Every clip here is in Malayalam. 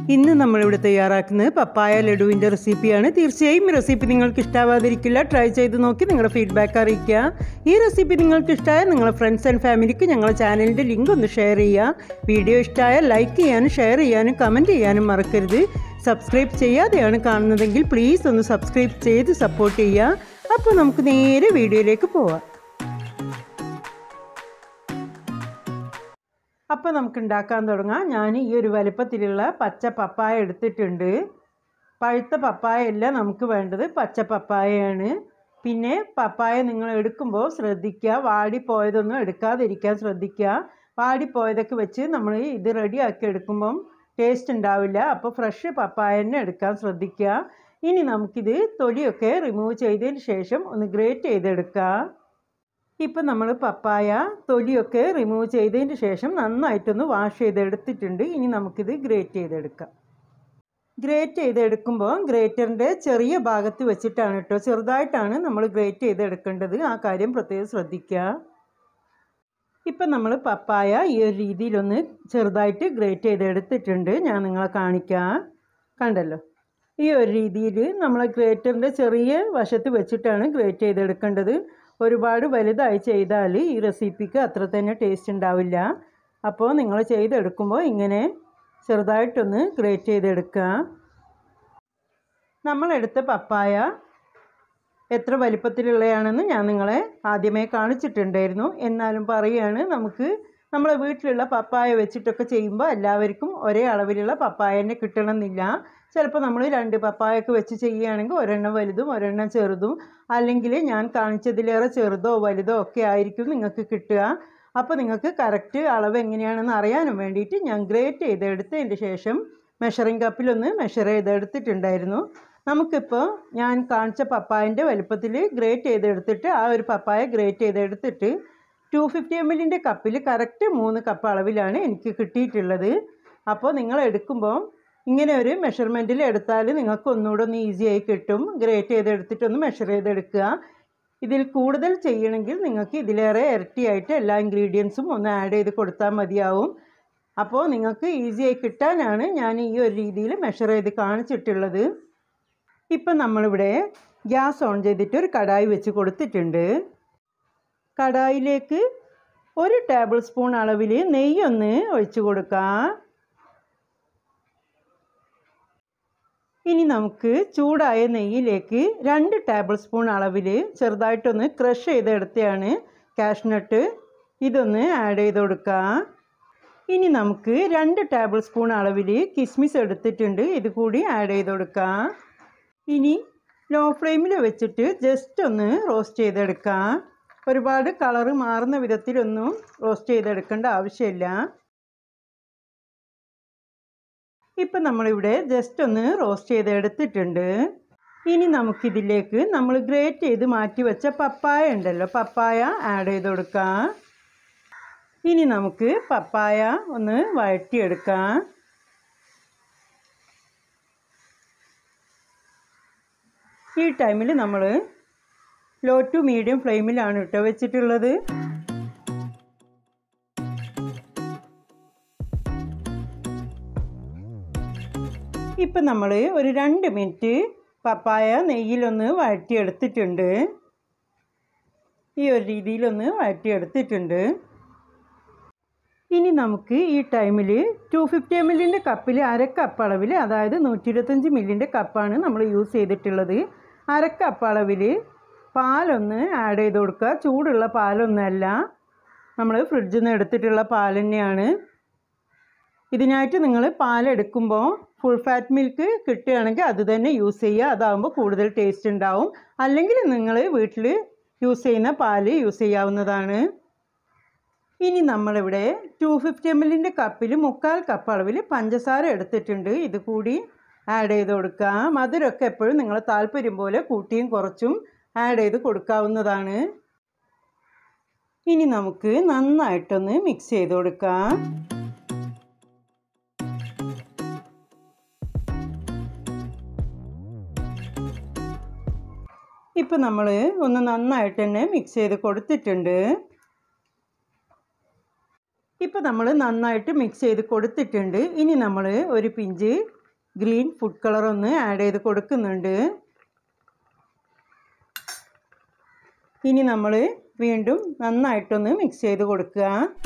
ഇന്ന് നമ്മളിവിടെ തയ്യാറാക്കുന്നത് പപ്പായ ലഡുവിൻ്റെ റെസിപ്പിയാണ് തീർച്ചയായും ഈ റെസിപ്പി നിങ്ങൾക്ക് ഇഷ്ടാവാതിരിക്കില്ല ട്രൈ ചെയ്ത് നോക്കി നിങ്ങളുടെ ഫീഡ്ബാക്ക് അറിയിക്കുക ഈ റെസിപ്പി നിങ്ങൾക്ക് ഇഷ്ടമായ നിങ്ങളുടെ ഫ്രണ്ട്സ് ആൻഡ് ഫാമിലിക്ക് ഞങ്ങളുടെ ചാനലിൻ്റെ ലിങ്ക് ഒന്ന് ഷെയർ ചെയ്യുക വീഡിയോ ഇഷ്ടമായാൽ ലൈക്ക് ചെയ്യാനും ഷെയർ ചെയ്യാനും കമൻറ്റ് ചെയ്യാനും മറക്കരുത് സബ്സ്ക്രൈബ് ചെയ്യാതെയാണ് കാണുന്നതെങ്കിൽ പ്ലീസ് ഒന്ന് സബ്സ്ക്രൈബ് ചെയ്ത് സപ്പോർട്ട് ചെയ്യുക അപ്പോൾ നമുക്ക് നേരെ വീഡിയോയിലേക്ക് പോവാം അപ്പോൾ നമുക്ക് ഉണ്ടാക്കാൻ തുടങ്ങാം ഞാൻ ഈ ഒരു വലിപ്പത്തിലുള്ള പച്ച പപ്പായ എടുത്തിട്ടുണ്ട് പഴുത്ത പപ്പായ അല്ല നമുക്ക് വേണ്ടത് പച്ച പപ്പായയാണ് പിന്നെ പപ്പായ നിങ്ങൾ എടുക്കുമ്പോൾ ശ്രദ്ധിക്കുക വാടിപ്പോയതൊന്നും എടുക്കാതിരിക്കാൻ ശ്രദ്ധിക്കുക വാടിപ്പോയതൊക്കെ വെച്ച് നമ്മൾ ഇത് റെഡിയാക്കി എടുക്കുമ്പം ടേസ്റ്റ് ഉണ്ടാവില്ല അപ്പോൾ ഫ്രഷ് പപ്പായ തന്നെ എടുക്കാൻ ശ്രദ്ധിക്കുക ഇനി നമുക്കിത് തൊലിയൊക്കെ റിമൂവ് ചെയ്തതിന് ശേഷം ഒന്ന് ഗ്രേറ്റ് ചെയ്തെടുക്കുക ഇപ്പം നമ്മൾ പപ്പായ തൊലിയൊക്കെ റിമൂവ് ചെയ്തതിന് ശേഷം നന്നായിട്ടൊന്ന് വാഷ് ചെയ്തെടുത്തിട്ടുണ്ട് ഇനി നമുക്കിത് ഗ്രേറ്റ് ചെയ്തെടുക്കാം ഗ്രേറ്റ് ചെയ്തെടുക്കുമ്പോൾ ഗ്രേറ്ററിൻ്റെ ചെറിയ ഭാഗത്ത് വെച്ചിട്ടാണ് കേട്ടോ ചെറുതായിട്ടാണ് നമ്മൾ ഗ്രേറ്റ് ചെയ്തെടുക്കേണ്ടത് ആ കാര്യം പ്രത്യേകം ശ്രദ്ധിക്കുക ഇപ്പം നമ്മൾ പപ്പായ ഈ ഒരു രീതിയിലൊന്ന് ചെറുതായിട്ട് ഗ്രേറ്റ് ചെയ്തെടുത്തിട്ടുണ്ട് ഞാൻ നിങ്ങളെ കാണിക്കാം കണ്ടല്ലോ ഈ ഒരു രീതിയിൽ നമ്മൾ ഗ്രേറ്ററിൻ്റെ ചെറിയ വശത്ത് വെച്ചിട്ടാണ് ഗ്രേറ്റ് ചെയ്തെടുക്കേണ്ടത് ഒരുപാട് വലുതായി ചെയ്താൽ ഈ റെസിപ്പിക്ക് അത്ര തന്നെ ടേസ്റ്റ് ഉണ്ടാവില്ല അപ്പോൾ നിങ്ങൾ ചെയ്തെടുക്കുമ്പോൾ ഇങ്ങനെ ചെറുതായിട്ടൊന്ന് ഗ്രേറ്റ് ചെയ്തെടുക്കുക നമ്മളെടുത്ത പപ്പായ എത്ര വലിപ്പത്തിലുള്ളതാണെന്ന് ഞാൻ നിങ്ങളെ ആദ്യമേ കാണിച്ചിട്ടുണ്ടായിരുന്നു എന്നാലും പറയുകയാണ് നമുക്ക് നമ്മളെ വീട്ടിലുള്ള പപ്പായ വെച്ചിട്ടൊക്കെ ചെയ്യുമ്പോൾ എല്ലാവർക്കും ഒരേ അളവിലുള്ള പപ്പായ തന്നെ കിട്ടണമെന്നില്ല ചിലപ്പോൾ നമ്മൾ രണ്ട് പപ്പായൊക്കെ വെച്ച് ചെയ്യുകയാണെങ്കിൽ ഒരെണ്ണം വലുതും ഒരെണ്ണം ചെറുതും അല്ലെങ്കിൽ ഞാൻ കാണിച്ചതിലേറെ ചെറുതോ വലുതോ ഒക്കെ ആയിരിക്കും നിങ്ങൾക്ക് കിട്ടുക അപ്പോൾ നിങ്ങൾക്ക് കറക്റ്റ് അളവ് എങ്ങനെയാണെന്ന് അറിയാനും വേണ്ടിയിട്ട് ഞാൻ ഗ്രേറ്റ് ചെയ്തെടുത്തതിൻ്റെ ശേഷം മെഷറിംഗ് കപ്പിലൊന്ന് മെഷർ ചെയ്തെടുത്തിട്ടുണ്ടായിരുന്നു നമുക്കിപ്പോൾ ഞാൻ കാണിച്ച പപ്പായൻ്റെ വലുപ്പത്തിൽ ഗ്രേറ്റ് ചെയ്തെടുത്തിട്ട് ആ ഒരു പപ്പായ ഗ്രേറ്റ് ചെയ്തെടുത്തിട്ട് ടു ഫിഫ്റ്റി എം എല്ലിൻ്റെ കപ്പിൽ കറക്റ്റ് മൂന്ന് കപ്പ് അളവിലാണ് എനിക്ക് കിട്ടിയിട്ടുള്ളത് അപ്പോൾ നിങ്ങൾ എടുക്കുമ്പോൾ ഇങ്ങനെ ഒരു മെഷർമെൻറ്റിൽ എടുത്താൽ നിങ്ങൾക്ക് ഒന്നുകൂടെ ഒന്ന് ഈസി ആയി കിട്ടും ഗ്രേറ്റ് ചെയ്തെടുത്തിട്ടൊന്ന് മെഷർ ചെയ്തെടുക്കുക ഇതിൽ കൂടുതൽ ചെയ്യണമെങ്കിൽ നിങ്ങൾക്ക് ഇതിലേറെ ഇരട്ടിയായിട്ട് എല്ലാ ഇൻഗ്രീഡിയൻസും ഒന്ന് ആഡ് ചെയ്ത് കൊടുത്താൽ മതിയാവും അപ്പോൾ നിങ്ങൾക്ക് ഈസി ആയി കിട്ടാനാണ് ഞാൻ ഈ ഒരു രീതിയിൽ മെഷർ ചെയ്ത് കാണിച്ചിട്ടുള്ളത് ഇപ്പം നമ്മളിവിടെ ഗ്യാസ് ഓൺ ചെയ്തിട്ട് ഒരു കടായി വെച്ച് കൊടുത്തിട്ടുണ്ട് കടായിലേക്ക് ഒരു ടേബിൾ സ്പൂൺ അളവിൽ നെയ്യൊന്ന് ഒഴിച്ച് കൊടുക്കാം ഇനി നമുക്ക് ചൂടായ നെയ്യിലേക്ക് രണ്ട് ടേബിൾ സ്പൂൺ അളവിൽ ചെറുതായിട്ടൊന്ന് ക്രഷ് ചെയ്തെടുത്തതാണ് കാഷ്നട്ട് ഇതൊന്ന് ആഡ് ചെയ്ത് കൊടുക്കാം ഇനി നമുക്ക് രണ്ട് ടേബിൾ സ്പൂൺ അളവിൽ കിസ്മിസ് എടുത്തിട്ടുണ്ട് ഇത് കൂടി ആഡ് ചെയ്ത് കൊടുക്കാം ഇനി ലോ ഫ്ലെയിമിൽ വെച്ചിട്ട് ജസ്റ്റ് ഒന്ന് റോസ്റ്റ് ചെയ്തെടുക്കാം ഒരുപാട് കളറ് മാറുന്ന വിധത്തിലൊന്നും റോസ്റ്റ് ചെയ്തെടുക്കേണ്ട ആവശ്യമില്ല ഇപ്പം നമ്മളിവിടെ ജസ്റ്റ് ഒന്ന് റോസ്റ്റ് ചെയ്ത് എടുത്തിട്ടുണ്ട് ഇനി നമുക്കിതിലേക്ക് നമ്മൾ ഗ്രേറ്റ് ചെയ്ത് മാറ്റി വെച്ച പപ്പായ ഉണ്ടല്ലോ പപ്പായ ആഡ് ചെയ്ത് കൊടുക്കാം ഇനി നമുക്ക് പപ്പായ ഒന്ന് വഴറ്റിയെടുക്കാം ഈ ടൈമിൽ നമ്മൾ ലോ ടു മീഡിയം ഫ്ലെയിമിലാണ് കേട്ടോ വെച്ചിട്ടുള്ളത് ഇപ്പം നമ്മൾ ഒരു രണ്ട് മിനിറ്റ് പപ്പായ നെയ്യിലൊന്ന് വഴറ്റിയെടുത്തിട്ടുണ്ട് ഈ ഒരു രീതിയിലൊന്ന് വഴറ്റിയെടുത്തിട്ടുണ്ട് ഇനി നമുക്ക് ഈ ടൈമിൽ ടു ഫിഫ്റ്റി എം എല്ലിൻ്റെ കപ്പിൽ അര കപ്പ് അളവിൽ അതായത് നൂറ്റി ഇരുപത്തഞ്ച് മില്ലിൻ്റെ കപ്പാണ് നമ്മൾ യൂസ് ചെയ്തിട്ടുള്ളത് അര കപ്പ് അളവിൽ പാലൊന്ന് ആഡ് ചെയ്ത് കൊടുക്കുക ചൂടുള്ള പാലൊന്നുമല്ല നമ്മൾ ഫ്രിഡ്ജിൽ നിന്ന് എടുത്തിട്ടുള്ള പാൽ തന്നെയാണ് ഇതിനായിട്ട് നിങ്ങൾ പാലെടുക്കുമ്പോൾ ഫുൾ ഫാറ്റ് മിൽക്ക് കിട്ടുകയാണെങ്കിൽ അത് തന്നെ യൂസ് ചെയ്യുക അതാകുമ്പോൾ കൂടുതൽ ടേസ്റ്റ് ഉണ്ടാവും അല്ലെങ്കിൽ നിങ്ങൾ വീട്ടിൽ യൂസ് ചെയ്യുന്ന പാല് യൂസ് ചെയ്യാവുന്നതാണ് ഇനി നമ്മളിവിടെ ടു ഫിഫ്റ്റി എം എല്ലിൻ്റെ കപ്പിൽ മുക്കാൽ കപ്പ് അളവിൽ പഞ്ചസാര എടുത്തിട്ടുണ്ട് ഇത് കൂടി ആഡ് ചെയ്ത് കൊടുക്കുക മധുരമൊക്കെ എപ്പോഴും നിങ്ങൾ താല്പര്യം പോലെ കൂട്ടിയും കുറച്ചും ആഡ് ചെയ്ത് കൊടുക്കാവുന്നതാണ് ഇനി നമുക്ക് നന്നായിട്ടൊന്ന് മിക്സ് ചെയ്ത് കൊടുക്കാം ഇപ്പം നമ്മൾ ഒന്ന് നന്നായിട്ട് തന്നെ മിക്സ് ചെയ്ത് കൊടുത്തിട്ടുണ്ട് ഇപ്പം നമ്മൾ നന്നായിട്ട് മിക്സ് ചെയ്ത് കൊടുത്തിട്ടുണ്ട് ഇനി നമ്മൾ ഒരു പിഞ്ച് ഗ്രീൻ ഫുഡ് കളർ ഒന്ന് ആഡ് ചെയ്ത് കൊടുക്കുന്നുണ്ട് ഇനി നമ്മൾ വീണ്ടും നന്നായിട്ടൊന്ന് മിക്സ് ചെയ്ത് കൊടുക്കുക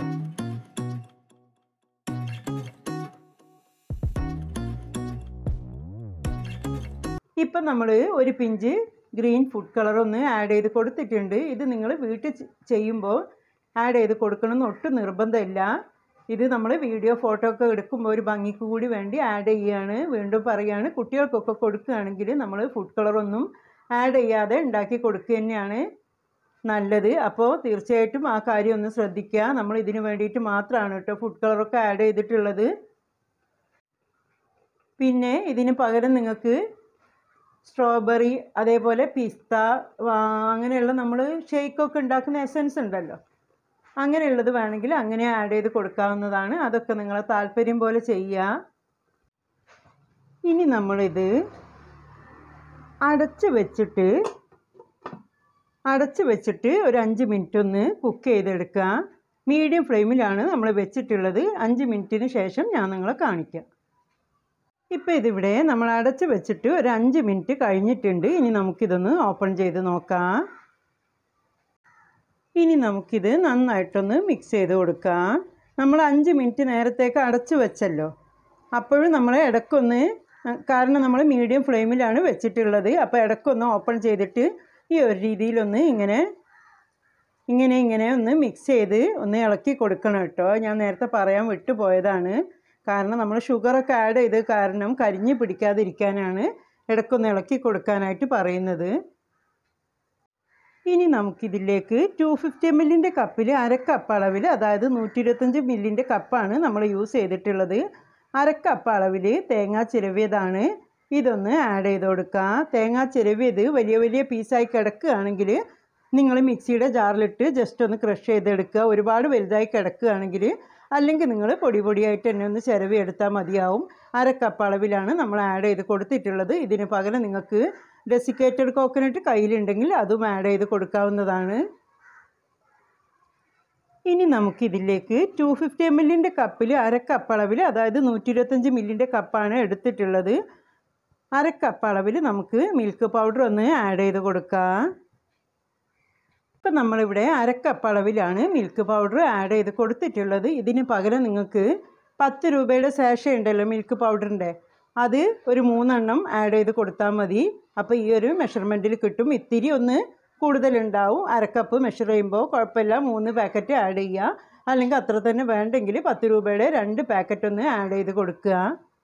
ഇപ്പം നമ്മൾ ഒരു പിഞ്ച് ഗ്രീൻ ഫുഡ് കളർ ഒന്ന് ആഡ് ചെയ്ത് കൊടുത്തിട്ടുണ്ട് ഇത് നിങ്ങൾ വീട്ടിൽ ചെയ്യുമ്പോൾ ആഡ് ചെയ്ത് കൊടുക്കണം എന്ന് ഒട്ടും നിർബന്ധമില്ല ഇത് നമ്മൾ വീഡിയോ ഫോട്ടോ ഒക്കെ എടുക്കുമ്പോൾ ഒരു ഭംഗിക്ക് കൂടി വേണ്ടി ആഡ് ചെയ്യുകയാണ് വീണ്ടും പറയുകയാണ് കുട്ടികൾക്കൊക്കെ കൊടുക്കുകയാണെങ്കിൽ നമ്മൾ ഫുഡ് കളറൊന്നും ആഡ് ചെയ്യാതെ ഉണ്ടാക്കി കൊടുക്കുക തന്നെയാണ് നല്ലത് അപ്പോൾ തീർച്ചയായിട്ടും ആ കാര്യം ഒന്ന് ശ്രദ്ധിക്കുക നമ്മൾ ഇതിന് വേണ്ടിയിട്ട് മാത്രമാണ് കേട്ടോ ഫുഡ് കളറൊക്കെ ആഡ് ചെയ്തിട്ടുള്ളത് പിന്നെ ഇതിന് പകരം നിങ്ങൾക്ക് സ്ട്രോബെറി അതേപോലെ പിസ്ത അങ്ങനെയുള്ള നമ്മൾ ഷേക്കൊക്കെ ഉണ്ടാക്കുന്ന എസൻസ് ഉണ്ടല്ലോ അങ്ങനെയുള്ളത് വേണമെങ്കിൽ അങ്ങനെ ആഡ് ചെയ്ത് കൊടുക്കാവുന്നതാണ് അതൊക്കെ നിങ്ങളെ താല്പര്യം പോലെ ചെയ്യുക ഇനി നമ്മളിത് അടച്ച് വെച്ചിട്ട് അടച്ച് വെച്ചിട്ട് ഒരു അഞ്ച് മിനിറ്റ് ഒന്ന് കുക്ക് ചെയ്തെടുക്കുക മീഡിയം ഫ്ലെയിമിലാണ് നമ്മൾ വെച്ചിട്ടുള്ളത് അഞ്ച് മിനിറ്റിന് ശേഷം ഞാൻ നിങ്ങളെ കാണിക്കാം ഇപ്പോൾ ഇതിവിടെ നമ്മൾ അടച്ച് വെച്ചിട്ട് ഒരു അഞ്ച് മിനിറ്റ് കഴിഞ്ഞിട്ടുണ്ട് ഇനി നമുക്കിതൊന്ന് ഓപ്പൺ ചെയ്ത് നോക്കാം ഇനി നമുക്കിത് നന്നായിട്ടൊന്ന് മിക്സ് ചെയ്ത് കൊടുക്കാം നമ്മൾ അഞ്ച് മിനിറ്റ് നേരത്തേക്ക് അടച്ച് വെച്ചല്ലോ അപ്പോഴും നമ്മൾ ഇടയ്ക്കൊന്ന് കാരണം നമ്മൾ മീഡിയം ഫ്ലെയിമിലാണ് വെച്ചിട്ടുള്ളത് അപ്പോൾ ഇടയ്ക്കൊന്ന് ഓപ്പൺ ചെയ്തിട്ട് ഈ ഒരു രീതിയിലൊന്ന് ഇങ്ങനെ ഇങ്ങനെ ഇങ്ങനെ ഒന്ന് മിക്സ് ചെയ്ത് ഒന്ന് ഇളക്കി കൊടുക്കണം കേട്ടോ ഞാൻ നേരത്തെ പറയാൻ വിട്ടുപോയതാണ് കാരണം നമ്മൾ ഷുഗറൊക്കെ ആഡ് ചെയ്ത് കാരണം കരിഞ്ഞ് പിടിക്കാതിരിക്കാനാണ് ഇടയ്ക്കൊന്ന് ഇളക്കി കൊടുക്കാനായിട്ട് പറയുന്നത് ഇനി നമുക്കിതിലേക്ക് ടു ഫിഫ്റ്റി എം എല്ലിൻ്റെ കപ്പിൽ അര കപ്പ് അളവിൽ അതായത് നൂറ്റി ഇരുപത്തഞ്ച് മില്ലിൻ്റെ കപ്പാണ് നമ്മൾ യൂസ് ചെയ്തിട്ടുള്ളത് അര കപ്പ് അളവിൽ തേങ്ങ ചിരവിയതാണ് ഇതൊന്ന് ആഡ് ചെയ്ത് കൊടുക്കുക തേങ്ങ ചിരവിയത് വലിയ വലിയ പീസായി കിടക്കുകയാണെങ്കിൽ നിങ്ങൾ മിക്സിയുടെ ജാറിലിട്ട് ജസ്റ്റ് ഒന്ന് ക്രഷ് ചെയ്തെടുക്കുക ഒരുപാട് വലുതായി കിടക്കുകയാണെങ്കിൽ അല്ലെങ്കിൽ നിങ്ങൾ പൊടി പൊടിയായിട്ട് തന്നെ ഒന്ന് ചിരവി എടുത്താൽ മതിയാവും അര കപ്പ് അളവിലാണ് നമ്മൾ ആഡ് ചെയ്ത് കൊടുത്തിട്ടുള്ളത് ഇതിന് പകരം നിങ്ങൾക്ക് ഡെസിക്കേറ്റഡ് കോക്കനട്ട് കയ്യിലുണ്ടെങ്കിൽ അതും ആഡ് ചെയ്ത് കൊടുക്കാവുന്നതാണ് ഇനി നമുക്കിതിലേക്ക് ടു ഫിഫ്റ്റി എം എല്ലിൻ്റെ കപ്പിൽ അര കപ്പ് അളവിൽ അതായത് നൂറ്റി ഇരുപത്തഞ്ച് മില്ലിൻ്റെ കപ്പാണ് എടുത്തിട്ടുള്ളത് അര കപ്പ് അളവിൽ നമുക്ക് മിൽക്ക് പൗഡർ ഒന്ന് ആഡ് ചെയ്ത് കൊടുക്കാം ഇപ്പം നമ്മളിവിടെ അര കപ്പ് അളവിലാണ് മിൽക്ക് പൗഡർ ആഡ് ചെയ്ത് കൊടുത്തിട്ടുള്ളത് ഇതിന് പകരം നിങ്ങൾക്ക് പത്ത് രൂപയുടെ സാഷ ഉണ്ടല്ലോ മിൽക്ക് പൗഡറിൻ്റെ അത് ഒരു മൂന്നെണ്ണം ആഡ് ചെയ്ത് കൊടുത്താൽ മതി അപ്പോൾ ഈ ഒരു മെഷർമെൻറ്റിൽ കിട്ടും ഇത്തിരി ഒന്ന് കൂടുതലുണ്ടാവും അരക്കപ്പ് മെഷർ ചെയ്യുമ്പോൾ കുഴപ്പമില്ല മൂന്ന് പാക്കറ്റ് ആഡ് ചെയ്യുക അല്ലെങ്കിൽ അത്ര തന്നെ വേണ്ടെങ്കിൽ പത്ത് രൂപയുടെ രണ്ട് പാക്കറ്റ് ഒന്ന് ആഡ് ചെയ്ത് കൊടുക്കുക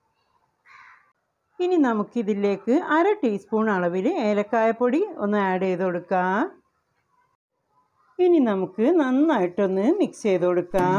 ഇനി നമുക്കിതിലേക്ക് അര ടീസ്പൂൺ അളവിൽ ഏലക്കായപ്പൊടി ഒന്ന് ആഡ് ചെയ്ത് കൊടുക്കാം ഇനി നമുക്ക് നന്നായിട്ടൊന്ന് മിക്സ് ചെയ്ത് കൊടുക്കാം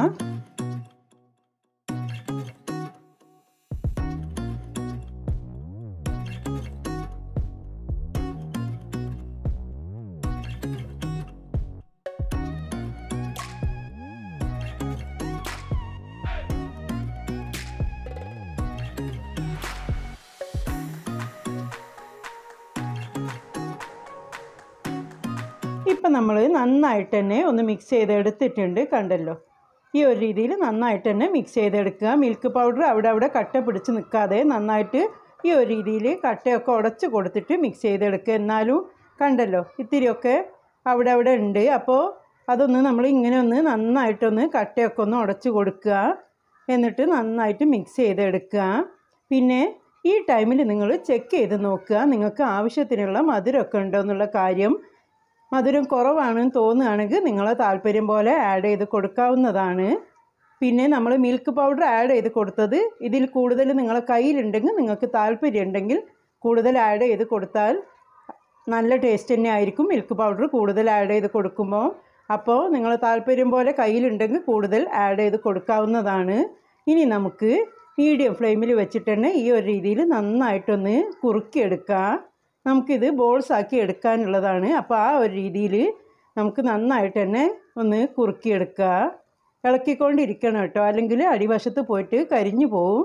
ഇപ്പം നമ്മൾ നന്നായിട്ട് തന്നെ ഒന്ന് മിക്സ് ചെയ്തെടുത്തിട്ടുണ്ട് കണ്ടല്ലോ ഈ ഒരു രീതിയിൽ നന്നായിട്ട് തന്നെ മിക്സ് ചെയ്തെടുക്കുക മിൽക്ക് പൗഡർ അവിടെ അവിടെ കട്ട പിടിച്ച് നിൽക്കാതെ നന്നായിട്ട് ഈ ഒരു രീതിയിൽ കട്ടയൊക്കെ ഉടച്ച് കൊടുത്തിട്ട് മിക്സ് ചെയ്തെടുക്കുക എന്നാലും കണ്ടല്ലോ ഇത്തിരിയൊക്കെ അവിടെ അവിടെ ഉണ്ട് അപ്പോൾ അതൊന്ന് നമ്മൾ ഇങ്ങനെ ഒന്ന് നന്നായിട്ടൊന്ന് കട്ടയൊക്കെ ഒന്ന് ഉടച്ച് കൊടുക്കുക എന്നിട്ട് നന്നായിട്ട് മിക്സ് ചെയ്തെടുക്കുക പിന്നെ ഈ ടൈമിൽ നിങ്ങൾ ചെക്ക് ചെയ്ത് നോക്കുക നിങ്ങൾക്ക് ആവശ്യത്തിനുള്ള മധുരമൊക്കെ ഉണ്ടോ എന്നുള്ള കാര്യം മധുരം കുറവാണെന്ന് തോന്നുകയാണെങ്കിൽ നിങ്ങളെ താല്പര്യം പോലെ ആഡ് ചെയ്ത് കൊടുക്കാവുന്നതാണ് പിന്നെ നമ്മൾ മിൽക്ക് പൗഡർ ആഡ് ചെയ്ത് കൊടുത്തത് ഇതിൽ കൂടുതൽ നിങ്ങളെ കയ്യിലുണ്ടെങ്കിൽ നിങ്ങൾക്ക് താല്പര്യം ഉണ്ടെങ്കിൽ കൂടുതൽ ആഡ് ചെയ്ത് കൊടുത്താൽ നല്ല ടേസ്റ്റ് തന്നെ ആയിരിക്കും മിൽക്ക് പൗഡർ കൂടുതൽ ആഡ് ചെയ്ത് കൊടുക്കുമ്പോൾ അപ്പോൾ നിങ്ങൾ താല്പര്യം പോലെ കയ്യിലുണ്ടെങ്കിൽ കൂടുതൽ ആഡ് ചെയ്ത് കൊടുക്കാവുന്നതാണ് ഇനി നമുക്ക് മീഡിയം ഫ്ലെയിമിൽ വെച്ചിട്ട് തന്നെ ഈ ഒരു രീതിയിൽ നന്നായിട്ടൊന്ന് കുറുക്കിയെടുക്കാം നമുക്കിത് ബോൾസ് ആക്കി എടുക്കാനുള്ളതാണ് അപ്പോൾ ആ ഒരു രീതിയിൽ നമുക്ക് നന്നായിട്ട് തന്നെ ഒന്ന് കുറുക്കിയെടുക്കുക ഇളക്കിക്കൊണ്ടിരിക്കണം കേട്ടോ അല്ലെങ്കിൽ അടിവശത്ത് പോയിട്ട് കരിഞ്ഞു പോവും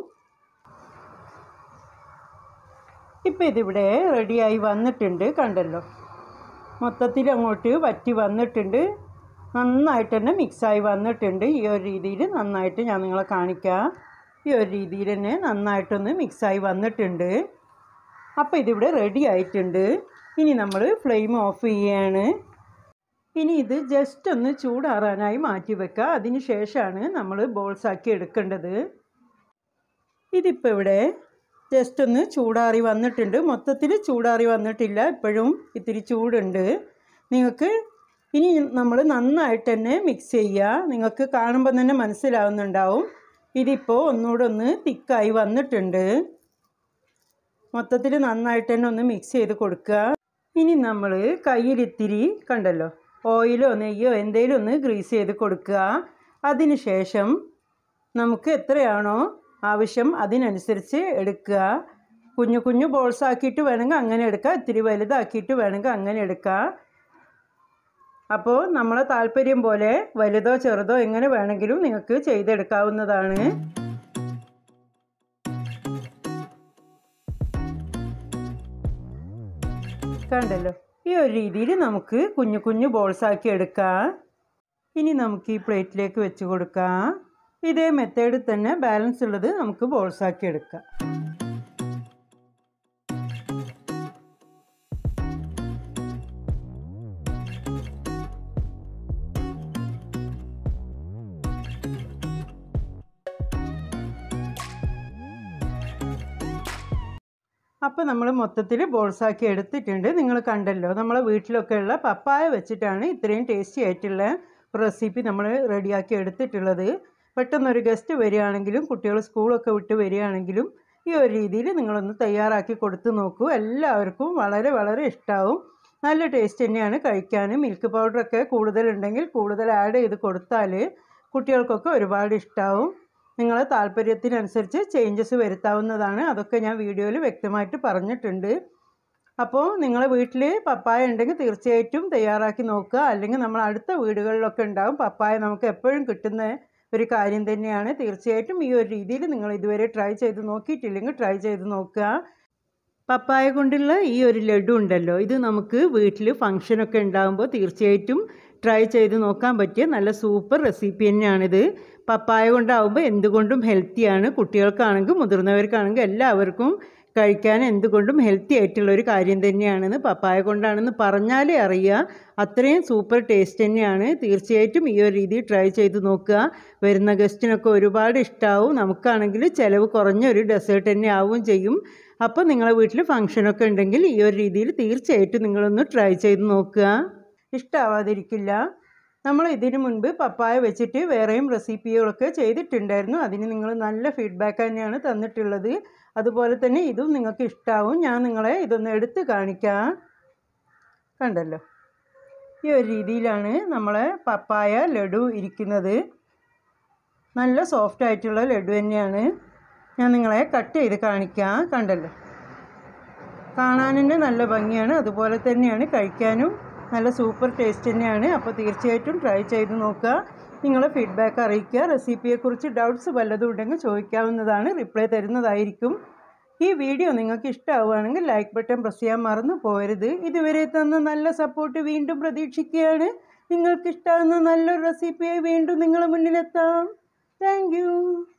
ഇപ്പം ഇതിവിടെ റെഡിയായി വന്നിട്ടുണ്ട് കണ്ടല്ലോ മൊത്തത്തിൽ അങ്ങോട്ട് വറ്റി വന്നിട്ടുണ്ട് നന്നായിട്ട് തന്നെ മിക്സായി വന്നിട്ടുണ്ട് ഈ ഒരു രീതിയിൽ നന്നായിട്ട് ഞാൻ നിങ്ങളെ കാണിക്കാം ഈ ഒരു രീതിയിൽ തന്നെ നന്നായിട്ടൊന്ന് മിക്സായി വന്നിട്ടുണ്ട് അപ്പോൾ ഇതിവിടെ റെഡി ആയിട്ടുണ്ട് ഇനി നമ്മൾ ഫ്ലെയിം ഓഫ് ചെയ്യാണ് ഇനി ഇത് ജസ്റ്റ് ഒന്ന് ചൂടാറാനായി മാറ്റി വെക്കുക അതിന് ശേഷമാണ് നമ്മൾ ബോൾസാക്കി എടുക്കേണ്ടത് ഇതിപ്പോൾ ഇവിടെ ജസ്റ്റ് ഒന്ന് ചൂടാറി വന്നിട്ടുണ്ട് മൊത്തത്തിൽ ചൂടാറി വന്നിട്ടില്ല ഇപ്പോഴും ഇത്തിരി ചൂടുണ്ട് നിങ്ങൾക്ക് ഇനി നമ്മൾ നന്നായിട്ട് തന്നെ മിക്സ് ചെയ്യുക നിങ്ങൾക്ക് കാണുമ്പോൾ തന്നെ മനസ്സിലാവുന്നുണ്ടാവും ഇതിപ്പോൾ ഒന്നുകൂടെ ഒന്ന് തിക്കായി വന്നിട്ടുണ്ട് മൊത്തത്തിൽ നന്നായിട്ട് തന്നെ ഒന്ന് മിക്സ് ചെയ്ത് കൊടുക്കുക ഇനി നമ്മൾ കയ്യിലിത്തിരി കണ്ടല്ലോ ഓയിലോ നെയ്യോ എന്തെങ്കിലും ഒന്ന് ഗ്രീസ് ചെയ്ത് കൊടുക്കുക അതിന് ശേഷം നമുക്ക് എത്രയാണോ ആവശ്യം അതിനനുസരിച്ച് എടുക്കുക കുഞ്ഞു കുഞ്ഞു ബോൾസ് ആക്കിയിട്ട് വേണമെങ്കിൽ അങ്ങനെ എടുക്കുക ഇത്തിരി വലുതാക്കിയിട്ട് വേണമെങ്കിൽ അങ്ങനെ എടുക്കുക അപ്പോൾ നമ്മളെ താല്പര്യം പോലെ വലുതോ ചെറുതോ എങ്ങനെ വേണമെങ്കിലും നിങ്ങൾക്ക് ചെയ്തെടുക്കാവുന്നതാണ് കണ്ടല്ലോ ഈ ഒരു രീതിയിൽ നമുക്ക് കുഞ്ഞു കുഞ്ഞു ബോൾസ് ആക്കി എടുക്കാം ഇനി നമുക്ക് ഈ പ്ലേറ്റിലേക്ക് വെച്ച് കൊടുക്കാം ഇതേ മെത്തേഡിൽ തന്നെ ബാലൻസ് ഉള്ളത് നമുക്ക് ബോൾസ് ആക്കി എടുക്കാം അപ്പോൾ നമ്മൾ മൊത്തത്തിൽ ബോൾസാക്കി എടുത്തിട്ടുണ്ട് നിങ്ങൾ കണ്ടല്ലോ നമ്മളെ വീട്ടിലൊക്കെ ഉള്ള പപ്പായ വെച്ചിട്ടാണ് ഇത്രയും ടേസ്റ്റി ആയിട്ടുള്ള റെസിപ്പി നമ്മൾ റെഡിയാക്കി എടുത്തിട്ടുള്ളത് പെട്ടെന്നൊരു ഗസ്റ്റ് വരികയാണെങ്കിലും കുട്ടികൾ സ്കൂളൊക്കെ വിട്ട് വരികയാണെങ്കിലും ഈ ഒരു രീതിയിൽ നിങ്ങളൊന്ന് തയ്യാറാക്കി കൊടുത്തു നോക്കൂ എല്ലാവർക്കും വളരെ വളരെ ഇഷ്ടമാവും നല്ല ടേസ്റ്റ് തന്നെയാണ് കഴിക്കാൻ മിൽക്ക് പൗഡറൊക്കെ കൂടുതലുണ്ടെങ്കിൽ കൂടുതൽ ആഡ് ചെയ്ത് കൊടുത്താൽ കുട്ടികൾക്കൊക്കെ ഒരുപാട് ഇഷ്ടമാവും നിങ്ങളെ താല്പര്യത്തിനനുസരിച്ച് ചേഞ്ചസ് വരുത്താവുന്നതാണ് അതൊക്കെ ഞാൻ വീഡിയോയിൽ വ്യക്തമായിട്ട് പറഞ്ഞിട്ടുണ്ട് അപ്പോൾ നിങ്ങളെ വീട്ടിൽ പപ്പായ ഉണ്ടെങ്കിൽ തീർച്ചയായിട്ടും തയ്യാറാക്കി നോക്കുക അല്ലെങ്കിൽ നമ്മൾ അടുത്ത വീടുകളിലൊക്കെ ഉണ്ടാവും പപ്പായ നമുക്ക് എപ്പോഴും കിട്ടുന്ന ഒരു കാര്യം തന്നെയാണ് തീർച്ചയായിട്ടും ഈ ഒരു രീതിയിൽ നിങ്ങൾ ഇതുവരെ ട്രൈ ചെയ്ത് നോക്കിയിട്ടില്ലെങ്കിൽ ട്രൈ ചെയ്ത് നോക്കുക പപ്പായ കൊണ്ടുള്ള ഈ ഒരു ലഡു ഉണ്ടല്ലോ ഇത് നമുക്ക് വീട്ടിൽ ഫങ്ഷനൊക്കെ ഉണ്ടാകുമ്പോൾ തീർച്ചയായിട്ടും ട്രൈ ചെയ്ത് നോക്കാൻ പറ്റിയ നല്ല സൂപ്പർ റെസിപ്പി തന്നെയാണിത് പപ്പായ കൊണ്ടാവുമ്പോൾ എന്തുകൊണ്ടും ഹെൽത്തിയാണ് കുട്ടികൾക്കാണെങ്കിൽ മുതിർന്നവർക്കാണെങ്കിൽ എല്ലാവർക്കും കഴിക്കാൻ എന്തുകൊണ്ടും ഹെൽത്തി ആയിട്ടുള്ള ഒരു കാര്യം തന്നെയാണെന്ന് പപ്പായ കൊണ്ടാണെന്ന് പറഞ്ഞാലേ അറിയുക അത്രയും സൂപ്പർ ടേസ്റ്റ് തന്നെയാണ് തീർച്ചയായിട്ടും ഈ ഒരു രീതി ട്രൈ ചെയ്ത് നോക്കുക വരുന്ന ഗസ്റ്റിനൊക്കെ ഒരുപാട് ഇഷ്ടമാവും നമുക്കാണെങ്കിൽ ചിലവ് കുറഞ്ഞ ഒരു ഡെസേർട്ട് തന്നെ ആവുകയും ചെയ്യും അപ്പോൾ നിങ്ങളെ വീട്ടിൽ ഫങ്ഷനൊക്കെ ഉണ്ടെങ്കിൽ ഈ ഒരു രീതിയിൽ തീർച്ചയായിട്ടും നിങ്ങളൊന്ന് ട്രൈ ചെയ്ത് നോക്കുക ഇഷ്ടമാവാതിരിക്കില്ല നമ്മൾ ഇതിനു മുൻപ് പപ്പായ വെച്ചിട്ട് വേറെയും റെസിപ്പികളൊക്കെ ചെയ്തിട്ടുണ്ടായിരുന്നു അതിന് നിങ്ങൾ നല്ല ഫീഡ്ബാക്ക് തന്നെയാണ് തന്നിട്ടുള്ളത് അതുപോലെ തന്നെ ഇതും നിങ്ങൾക്ക് ഇഷ്ടമാവും ഞാൻ നിങ്ങളെ ഇതൊന്ന് എടുത്ത് കാണിക്കാം കണ്ടല്ലോ ഈ ഒരു രീതിയിലാണ് നമ്മളെ പപ്പായ ലഡു ഇരിക്കുന്നത് നല്ല സോഫ്റ്റ് ആയിട്ടുള്ള ലഡു തന്നെയാണ് ഞാൻ നിങ്ങളെ കട്ട് ചെയ്ത് കാണിക്കാം കണ്ടല്ലോ കാണാൻ തന്നെ നല്ല ഭംഗിയാണ് അതുപോലെ തന്നെയാണ് കഴിക്കാനും നല്ല സൂപ്പർ ടേസ്റ്റ് തന്നെയാണ് അപ്പോൾ തീർച്ചയായിട്ടും ട്രൈ ചെയ്ത് നോക്കുക നിങ്ങളെ ഫീഡ്ബാക്ക് അറിയിക്കുക റെസിപ്പിയെക്കുറിച്ച് ഡൗട്ട്സ് വല്ലതും ഉണ്ടെങ്കിൽ ചോദിക്കാവുന്നതാണ് റിപ്ലൈ തരുന്നതായിരിക്കും ഈ വീഡിയോ നിങ്ങൾക്ക് ഇഷ്ടമാവുകയാണെങ്കിൽ ലൈക്ക് ബട്ടൺ പ്രസ് ചെയ്യാൻ മറന്നു പോകരുത് ഇതുവരെ തന്ന നല്ല സപ്പോർട്ട് വീണ്ടും പ്രതീക്ഷിക്കുകയാണ് നിങ്ങൾക്ക് ഇഷ്ടമാകുന്ന നല്ലൊരു റെസിപ്പിയായി വീണ്ടും നിങ്ങളുടെ മുന്നിലെത്താം താങ്ക്